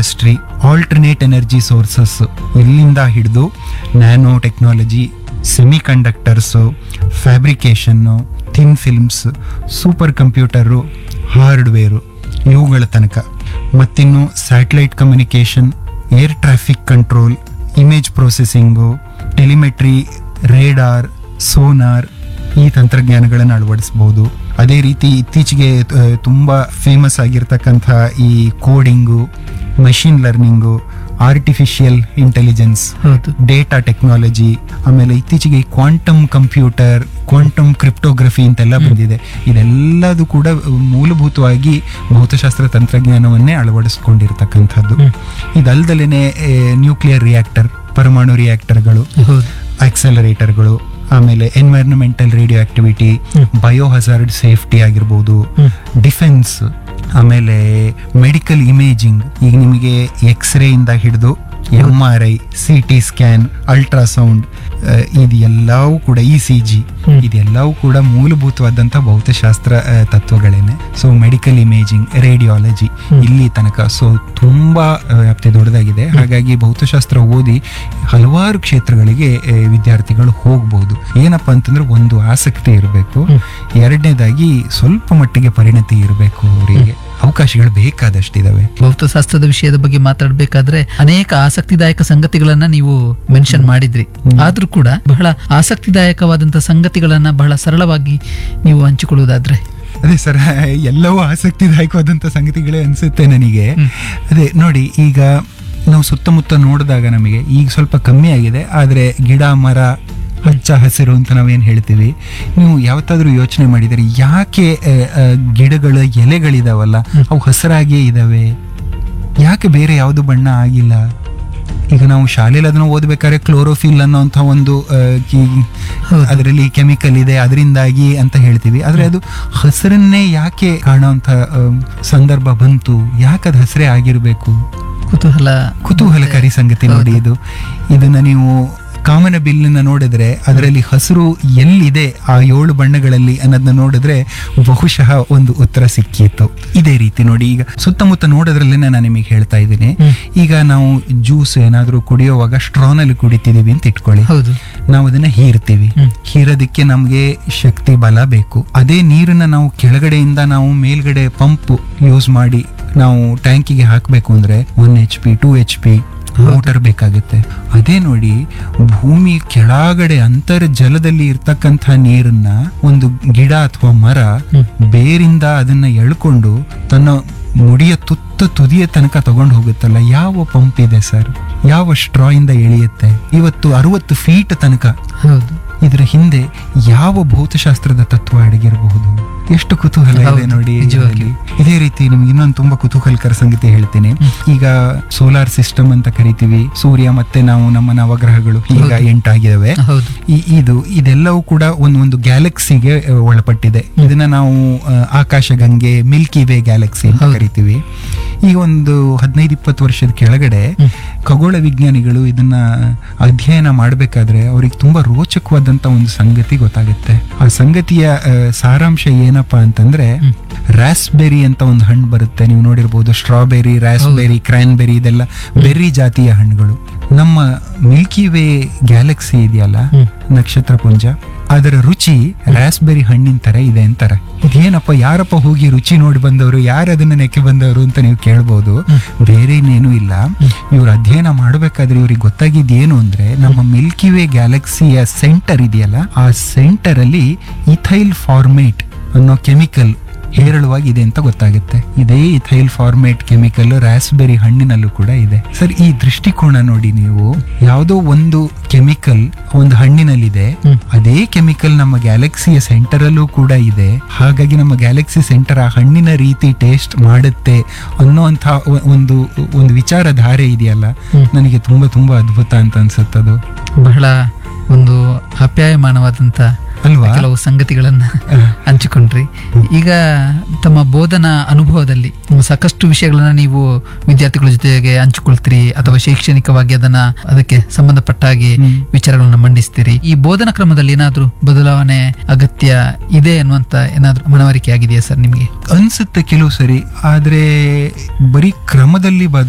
Industry alternate energy sources ಇಲ್ಲಿಂದ ಹಿಡಿದು nano technology semiconductors fabrication thin films super computer hardware ಇವುಗಳ ತನಕ ಮತ್ತಿನ್ನು satellite communication air traffic control image processing telemetry radar sonar ಈ ತಂತ್ರಜ್ಞಾನಗಳನ್ನು ಅಳವಡಿಸಬಹುದು ಅದೇ ರೀತಿ ಇತ್ತೀಚೆಗೆ ಆ, ತುಂಬಾ ಫೇಮಸ್ ಆಗಿರ್ತಕ್ಕಂಥ ಈ coding machine learning artificial intelligence ಹೌದು ಡೇಟಾ ಟೆಕ್ನಾಲಜಿ ಆಮೇಲೆ ಇತ್ತೀಚೆಗೆ ಕ್ವಾಂಟಮ್ ಕಂಪ್ಯೂಟರ್ ಕ್ವಾಂಟಮ್ ಕ್ರಿಪ್ಟೋಗ್ರಫಿ ಅಂತೆಲ್ಲ ಬಂದಿದೆ ಇದೆಲ್ಲದು ಕೂಡ ಮೂಲಭೂತವಾಗಿ ಭೌತಶಾಸ್ತ್ರ ತಂತ್ರಜ್ಞಾನವನ್ನೇ ಅಳವಡಿಸ್ಕೊಂಡಿರ್ತಕ್ಕಂಥದ್ದು ಹ್ಮ್. ಇದಲ್ದಲೇನೆ ನ್ಯೂಕ್ಲಿಯರ್ ರಿಯಾಕ್ಟರ್ ಪರಮಾಣು ರಿಯಾಕ್ಟರ್ಗಳು ಹೌದು ಆಕ್ಸಲರೇಟರ್ಗಳು ಆಮೇಲೆ ಎನ್ವೈರನ್ಮೆಂಟಲ್ ರೇಡಿಯೋ ಆಕ್ಟಿವಿಟಿ ಹ್ಮ್. ಬಯೋ ಹಜಾರ್ಡ್ ಸೇಫ್ಟಿ ಆಗಿರ್ಬೋದು ಹ್ಮ್. ಡಿಫೆನ್ಸ್ ಆಮೇಲೆ ಮೆಡಿಕಲ್ ಇಮೇಜಿಂಗ್ ಈಗ ನಿಮಗೆ ಎಕ್ಸ್ರೇ ಇಂದ ಹಿಡಿದು M R I C T scan ultrasound ಇದೆಲ್ಲವೂ ಕೂಡ ಇ ಸಿ ಜಿ ಹ್ಮ್. ಇದೆಲ್ಲವೂ ಕೂಡ ಮೂಲಭೂತವಾದಂಥ ಭೌತಶಾಸ್ತ್ರ ಆ, ತತ್ವಗಳೇನೆ ಸೊ ಮೆಡಿಕಲ್ ಇಮೇಜಿಂಗ್ ರೇಡಿಯಾಲಜಿ ಹ್ಮ್. ಇಲ್ಲಿ ತನಕ ಸೊ ತುಂಬಾ ಆ, ವ್ಯಾಪ್ತಿ ದೊಡ್ಡದಾಗಿದೆ ಹಾಗಾಗಿ ಭೌತಶಾಸ್ತ್ರ ಓದಿ ಹಲವಾರು ಕ್ಷೇತ್ರಗಳಿಗೆ ಆ, ವಿದ್ಯಾರ್ಥಿಗಳು ಹೋಗ್ಬೋದು ಏನಪ್ಪಾ ಅಂತಂದ್ರೆ ಒಂದು ಆಸಕ್ತಿ ಇರಬೇಕು ಹ್ಮ್. ಎರಡನೇದಾಗಿ ಸ್ವಲ್ಪ ಮಟ್ಟಿಗೆ ಪರಿಣತಿ ಇರಬೇಕು ಅವರಿಗೆ ಅವಕಾಶಗಳು ಬೇಕಾದಷ್ಟಿದಾವೆ ಭೌತಶಾಸ್ತ್ರದ ವಿಷಯದ ಬಗ್ಗೆ ಮಾತಾಡಬೇಕಾದ್ರೆ ಅನೇಕ ಆಸಕ್ತಿದಾಯಕ ಸಂಗತಿಗಳನ್ನ ನೀವು ಮೆನ್ಷನ್ ಮಾಡಿದ್ರಿ ಆದ್ರೂ ಕೂಡ ಬಹಳ ಆಸಕ್ತಿದಾಯಕವಾದಂತಹ ಸಂಗತಿಗಳನ್ನ ಬಹಳ ಸರಳವಾಗಿ ನೀವು ಹಂಚಿಕೊಳ್ಳುವುದಾದ್ರೆ ಅದೇ ಸರ್ ಎಲ್ಲವೂ ಆಸಕ್ತಿದಾಯಕವಾದಂಥ ಸಂಗತಿಗಳೇ ಅನ್ಸುತ್ತೆ ನನಗೆ ಹ್ಮ್. ಅದೇ ನೋಡಿ ಈಗ ನಾವು ಸುತ್ತಮುತ್ತ ನೋಡಿದಾಗ ನಮಗೆ ಈಗ ಸ್ವಲ್ಪ ಕಮ್ಮಿ ಆಗಿದೆ ಆದರೆ ಗಿಡ ಮರ ಹಚ್ಚ ಹಸಿರು ಅಂತ ನಾವೇನು ಹೇಳ್ತೀವಿ ನೀವು ಯಾವತ್ತಾದ್ರೂ ಯೋಚನೆ ಮಾಡಿದರೆ ಯಾಕೆ ಆ, ಆ, ಗಿಡಗಳ ಎಲೆಗಳಿದಾವಲ್ಲ ಅವು ಹಸಿರಾಗಿಯೇ ಇದಾವೆ ಯಾಕೆ ಬೇರೆ ಯಾವುದು ಬಣ್ಣ ಆಗಿಲ್ಲ ಈಗ ನಾವು ಶಾಲೆಯಲ್ಲಿ ಅದನ್ನ ಓದ್ಬೇಕಾದ್ರೆ ಕ್ಲೋರೋಫಿಲ್ ಅನ್ನೋಂಥ ಒಂದು ಆ, ಕಿ- ಹೌದು. ಅದರಲ್ಲಿ ಕೆಮಿಕಲ್ ಇದೆ ಅದರಿಂದಾಗಿ ಅಂತ ಹೇಳ್ತೀವಿ ಆದ್ರೆ ಅದು ಹಸಿರನ್ನೇ ಯಾಕೆ ಕಾಣೋಂಥ ಆಮ್, ಸಂದರ್ಭ ಬಂತು ಯಾಕೆ ಅದು ಹಸಿರೇ ಆಗಿರ್ಬೇಕು ಕುತೂಹಲ ಕುತೂಹಲಕಾರಿ ಸಂಗತಿ ನೋಡಿ ಇದು ಇದನ್ನ ನೀವು ಕಾಮನ ಬಿಲ್ಲಿನ ನೋಡಿದ್ರೆ ಅದರಲ್ಲಿ ಹಸಿರು ಎಲ್ಲಿದೆ ಆ ಏಳು ಬಣ್ಣಗಳಲ್ಲಿ ಅನ್ನೋದನ್ನ ನೋಡಿದ್ರೆ ಬಹುಶಃ ಒಂದು ಉತ್ತರ ಸಿಕ್ಕಿತ್ತು ಇದೇ ರೀತಿ ನೋಡಿ ಈಗ ಸುತ್ತಮುತ್ತ ನೋಡೋದ್ರಲ್ಲೇ ನಾನು ನಿಮಗೆ ಹೇಳ್ತಾ ಇದ್ದೀನಿ ಹ್ಮ್. ಈಗ ನಾವು ಜ್ಯೂಸ್ ಏನಾದ್ರೂ ಕುಡಿಯೋವಾಗ ಸ್ಟ್ರಾನಲ್ಲಿ ಕುಡಿತಿದೀವಿ ಅಂತ ಇಟ್ಕೊಳ್ಳಿ ಹೌದು ನಾವು ಅದನ್ನ ಹೀರ್ತೀವಿ ಹ್ಮ್. ಹೀರೋದಕ್ಕೆ ನಮಗೆ ಶಕ್ತಿ ಬಲ ಬೇಕು ಅದೇ ನೀರನ್ನ ನಾವು ಕೆಳಗಡೆಯಿಂದ ನಾವು ಮೇಲ್ಗಡೆ ಪಂಪ್ ಯೂಸ್ ಮಾಡಿ ನಾವು ಟ್ಯಾಂಕಿಗೆ ಹಾಕಬೇಕು ಅಂದ್ರೆ one H P two H P motor ಬೇಕಾಗುತ್ತೆ ಅದೇ ನೋಡಿ ಭೂಮಿ ಕೆಳಗಡೆ ಅಂತರ್ಜಲದಲ್ಲಿ ಇರ್ತಕ್ಕಂಥ ನೀರನ್ನ ಒಂದು ಗಿಡ ಅಥವಾ ಮರ ಹ್ಮ್. ಬೇರಿಂದ ಅದನ್ನ ಎಳ್ಕೊಂಡು ತನ್ನ ಮುಡಿಯ ತುತ್ತ ತುದಿಯ ತನಕ ತಗೊಂಡು ಹೋಗುತ್ತಲ್ಲ ಯಾವ ಪಂಪ್ ಇದೆ ಸರ್ ಯಾವ ಸ್ಟ್ರಾ ಇಂದ ಎಳೆಯುತ್ತೆ ಇವತ್ತು ಅರವತ್ತು ಫೀಟ್ ತನಕ ಹೌದು ಇದರ ಹಿಂದೆ ಯಾವ ಭೌತಶಾಸ್ತ್ರದ ತತ್ವ ಅಡಗಿರಬಹುದು ಎಷ್ಟು ಕುತೂಹಲ ಇದೆ ಹೌದು, ನೋಡಿ ನಿಜವಾಗಿ. ಇದರಲ್ಲಿ. ಇದೇ ರೀತಿ ನಿಮ್ಗೆ ಇನ್ನೊಂದು ತುಂಬಾ ಕುತೂಹಲಕರ ಸಂಗತಿ ಹೇಳ್ತೀನಿ ಈಗ ಸೋಲಾರ್ ಸಿಸ್ಟಮ್ ಅಂತ ಕರಿತೀವಿ ಸೂರ್ಯ ಮತ್ತೆ ನಾವು ನಮ್ಮ ನವಗ್ರಹಗಳು ಈಗ ಹೌದು. ಎಂಟಾಗಿದಾವೆ ಹೌದು ಈ- ಇದು ಇದೆಲ್ಲವೂ ಕೂಡ ಒಂದು ಒಂದು ಗ್ಯಾಲಕ್ಸಿಗೆ ಅಹ್, ಒಳಪಟ್ಟಿದೆ ಇದನ್ನ ನಾವು ಅಹ್, ಆಕಾಶಗಂಗೆ ಮಿಲ್ಕಿ ವೇ ಗ್ಯಾಲಕ್ಸಿ ಅಂತ ಹೌದು. ಕರಿತೀವಿ ಈಗ ಒಂದು ಹದಿನೈದು ಇಪ್ಪತ್ತು ವರ್ಷದ ಕೆಳಗಡೆ ಹ್ಮ್. ಖಗೋಳ ವಿಜ್ಞಾನಿಗಳು ಇದನ್ನ ಅಧ್ಯಯನ ಮಾಡಬೇಕಾದ್ರೆ ಅವ್ರಿಗೆ ತುಂಬಾ ರೋಚಕವಾದಂತ ಒಂದು ಸಂಗತಿ ಗೊತ್ತಾಗುತ್ತೆ ಆ ಸಂಗತಿಯ ಅಹ್, ಸಾರಾಂಶ ಏನಪ್ಪಾ ಅಂತಂದ್ರೆ ಹ್ಮ್. ರಾಸ್ಬೆರಿ ಅಂತ ಒಂದು ಹಣ್ಣು ಬರುತ್ತೆ ನೀವು ನೋಡಿರ್ಬೋದು ಸ್ಟ್ರಾಬೆರಿ ರಾಸ್ಬೆರಿ ಕ್ರ್ಯಾನ್ಬೆರಿ ಇದೆಲ್ಲ ಬೆರ್ರಿ ಜಾತಿಯ ಹಣ್ಣುಗಳು ನಮ್ಮ ಮಿಲ್ಕಿ ವೇ ಗ್ಯಾಲಕ್ಸಿ ಇದೆಯಲ್ಲ ಹ್ಮ್. ನಕ್ಷತ್ರ ಪುಂಜ ಅದರ ರುಚಿ ರಾಸ್ಬೆರಿ ಹಣ್ಣಿನ ತರ ಇದೆ ಅಂತಾರೆ ಇದೇನಪ್ಪ ಯಾರಪ್ಪ ಹೋಗಿ ರುಚಿ ನೋಡಿ ಬಂದವರು ಯಾರು ಅದನ್ನ ನೆಕ್ಕೆ ಬಂದವರು ಅಂತ ನೀವು ಕೇಳ್ಬೋದು ಬೇರೆ ಇನ್ನೇನು ಇಲ್ಲ ಇವ್ರು ಅಧ್ಯಯನ ಮಾಡಬೇಕಾದ್ರೆ ಇವ್ರಿಗೆ ಗೊತ್ತಾಗಿದ್ದು ಏನು ಅಂದ್ರೆ ನಮ್ಮ ಮಿಲ್ಕಿ ವೇ ಗ್ಯಾಲಕ್ಸಿಯ ಸೆಂಟರ್ ಇದೆಯಲ್ಲ ಆ ಸೆಂಟರ್ ಅಲ್ಲಿ ಇಥೈಲ್ ಫಾರ್ಮೇಟ್ ಅನ್ನೋ ಕೆಮಿಕಲ್ ಹೇರಳವಾಗಿದೆ ಅಂತ ಗೊತ್ತಾಗುತ್ತೆ ಇದೇ ಇಥೈಲ್ ಫಾರ್ಮೇಟ್ ಕೆಮಿಕಲ್ ರಾಸ್ಬೆರಿ ಹಣ್ಣಿನಲ್ಲೂ ಕೂಡ ಇದೆ ಸರ್ ಈ ದೃಷ್ಟಿಕೋನ ನೋಡಿ ನೀವು ಯಾವುದೋ ಒಂದು ಕೆಮಿಕಲ್ ಒಂದು ಹಣ್ಣಿನಲ್ಲಿದೆ ಹ್ಮ್. ಅದೇ ಕೆಮಿಕಲ್ ನಮ್ಮ ಗ್ಯಾಲಕ್ಸಿಯ ಸೆಂಟರ್ ಅಲ್ಲೂ ಕೂಡ ಇದೆ ಹಾಗಾಗಿ ನಮ್ಮ ಗ್ಯಾಲಕ್ಸಿ ಸೆಂಟರ್ ಆ ಹಣ್ಣಿನ ರೀತಿ ಟೇಸ್ಟ್ ಮಾಡುತ್ತೆ ಅನ್ನೋಂಥ ಒ- ಒಂದು ಒಂದು ವಿಚಾರಧಾರೆ ಇದೆಯಲ್ಲ ಹ್ಮ್. ನನಗೆ ತುಂಬಾ ತುಂಬಾ ಅದ್ಭುತ ಅಂತ ಅನ್ಸುತ್ತದು ಬಹಳ ಒಂದು ಅಪ್ಯಾಯಮಾನವಾದಂತ ಅಲ್ವಾ ಕೆಲವು ಸಂಗತಿಗಳನ್ನ ಹಂಚಿಕೊಂಡ್ರಿ ಈಗ ತಮ್ಮ ಬೋಧನಾ ಅನುಭವದಲ್ಲಿ ಸಾಕಷ್ಟು ವಿಷಯಗಳನ್ನ ನೀವು ವಿದ್ಯಾರ್ಥಿಗಳ ಜೊತೆಗೆ ಹಂಚಿಕೊಳ್ತೀರಿ ಅಥವಾ ಶೈಕ್ಷಣಿಕವಾಗಿ ಅದನ್ನ ಅದಕ್ಕೆ ಸಂಬಂಧಪಟ್ಟ ಹಾಗೆ ಹ್ಮ್. ವಿಚಾರಗಳನ್ನ ಮಂಡಿಸ್ತೀರಿ ಈ ಬೋಧನಾ ಕ್ರಮದಲ್ಲಿ ಏನಾದ್ರೂ ಬದಲಾವಣೆ ಅಗತ್ಯ ಇದೆ ಅನ್ನುವಂತ ಏನಾದ್ರೂ ಮನವರಿಕೆ ಆಗಿದೆಯಾ ಸರ್ ನಿಮಗೆ ಅನ್ಸುತ್ತೆ ಕೆಲವು ಸರಿ ಆದ್ರೆ ಬರೀ ಕ್ರಮದಲ್ಲಿ ಬದ